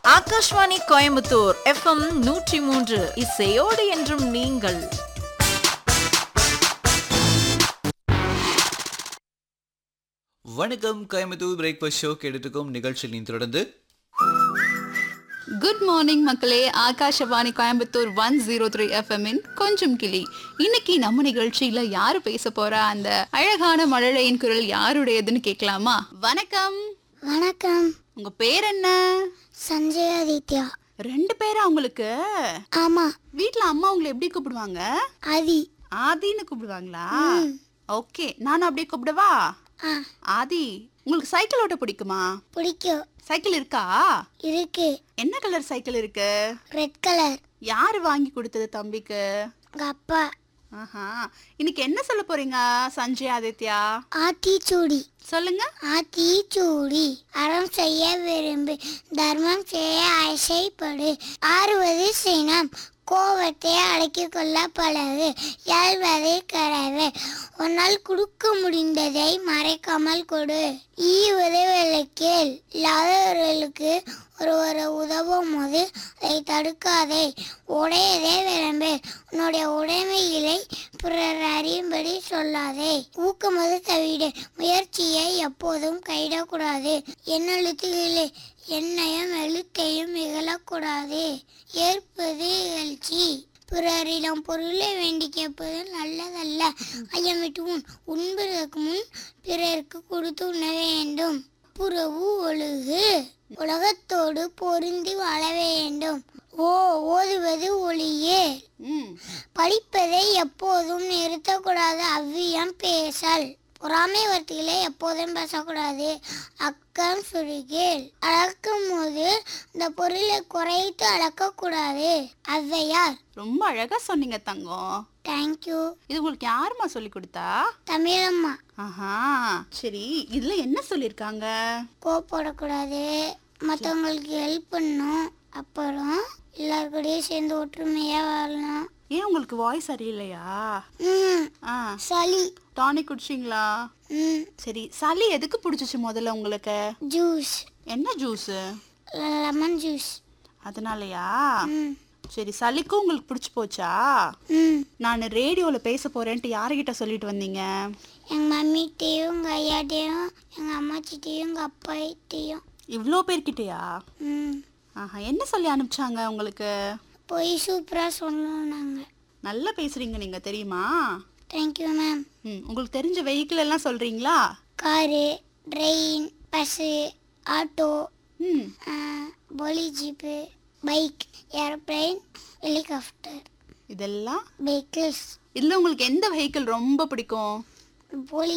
Akashvani Coimbatore FM நூற்றி மூன்று இசையோடு என்றும் நீங்கள் வணக்கம் கோயம்புத்தூர் பிரேக்ஃபாஸ்ட் ஷோ கேட்டுக்கும் நிகழ்ச்சியில் தொடர்ந்து குட் மார்னிங் மக்களே Akashvani Coimbatore one zero three எஃப்எம்மின் கொஞ்சம் கிளி இன்னைக்கு நம்ம நிகழ்ச்சியில யாரு பேச போறா அந்த அழகான மழலையின் குரல் யாருடையதுன்னு கேட்கலாமா வணக்கம் வணக்கம் உங்க பேர் என்ன சஞ்சய் ஆதித்யா ரெண்டு பேரா உங்களுக்கு ஆமா வீட்ல அம்மா உங்களை எப்படி கூப்பிடுவாங்க ஆதி ஆதின்னு கூப்பிடுவாங்களா ஓகே நானும் அப்படியே கூப்பிடவா ஆ ஆதி உங்களுக்கு சைக்கிள் ஓட்ட பிடிக்குமா பிடிக்கும் சைக்கிள் இருக்கா இருக்கு என்ன கலர் சைக்கிள் இருக்கு ரெட் கலர் யாரு வாங்கி கொடுத்தது தம்பிக்கு உங்க அப்பா ஆஹா இன்னைக்கு என்ன சொல்ல போறீங்க சஞ்சய் ஆதித்யா ஆத்திச்சூடி சொல்லுங்க ஆத்திச்சூடி அறம் செய்ய விரும்பு தர்மம் செய்ய ஆசைப்படு ஆறுவது சினம் கோபத்தை அடக்கிக் கொள்ள பழகு இயல்வதை கரவு உன்னால் கொடுக்க முடிந்ததை மறைக்காமல் கொடு ஈவது விளக்கேல் இல்லாதவர்களுக்கு ஒருவரை உதவும் போது அதை தடுக்காதே உடையதே விரும்பு உன்னுடைய உடைமைகளை பிறர் அறியும்படி சொல்லாதே ஊக்கமது தவிடு முயற்சியை எப்போதும் கைவிடக்கூடாது என்னெழுத்துகளே என்னையும் எழுத்தையும் இகழக்கூடாது ஏற்பது இகழ்ச்சி பிறரிடம் பொருளை வேண்டி கேட்பது நல்லதல்ல ஐயம் விட்டு உன் உண்பதற்கு முன் பிறருக்கு கொடுத்து உண்ண வேண்டும் புறவு ஒழுகு உலகத்தோடு பொருந்தி வாழ வேண்டும் ஓ ஓதுவது ஒளியே ம் படிப்பதை எப்போதும் நிறுத்தக்கூடாது அவ்வியம் பேசல் பொறாமை வார்த்தைகளை எப்போதும் பேசக்கூடாது அக்கம் சுருகேல் அளக்கும் போது இந்த பொருளை குறைத்து அளக்கக்கூடாது ஔவையார் ரொம்ப அழகா சொன்னீங்க தங்கம் தேங்க்யூ இது உங்களுக்கு யாரும்மா சொல்லி கொடுத்தா தமிழம்மா ஆஹா சரி இதுல என்ன சொல்லிருக்காங்க கோப்படக்கூடாது மற்றவங்களுக்கு ஹெல்ப் பண்ணணும் அப்புறம் எல்லாருக்கூடயும் சேர்ந்து ஒற்றுமையாக வாழணும் ஏன் உங்களுக்கு வாய்ஸ் சரியில்லையா ம் ஆ சளி டானிக் குடிச்சிங்களா ம் சரி சளி எதுக்கு பிடிச்சிச்சு முதல்ல உங்களுக்கு ஜூஸ் என்ன ஜூஸ் லெமன் ஜூஸ் அதனாலயா ம் சரி சளிக்கும் உங்களுக்கு பிடிச்சி போச்சா ம் நான் ரேடியோவில் பேச போறேன்ட்டு யாருக்கிட்ட சொல்லிட்டு வந்தீங்க எங்கள் மம்மிட்டையும் எங்கள் ஐயாட்டையும் எங்கள் அம்மாச்சிட்டையும் எங்கள் அப்பாட்டையும் இவ்வளோ பேர்கிட்டயா ம் ஆஹா என்ன சொல்லி அனுப்பிச்சாங்க உங்களுக்கு போய் சூப்பராக சொன்னாங்க நல்லா பேசுறீங்க நீங்க தெரியுமா தேங்க்யூ மேம் ம் உங்களுக்கு தெரிஞ்ச வெஹிக்கிள் எல்லாம் சொல்றீங்களா காரு ட்ரெயின் பஸ்ஸு ஆட்டோ ம் போலி ஜீப்பு பைக் ஏரோப்ளைன் ஹெலிகாப்டர் இதெல்லாம் வெஹிக்கிள்ஸ் இதுல உங்களுக்கு எந்த வெஹிக்கிள் ரொம்ப பிடிக்கும் போலி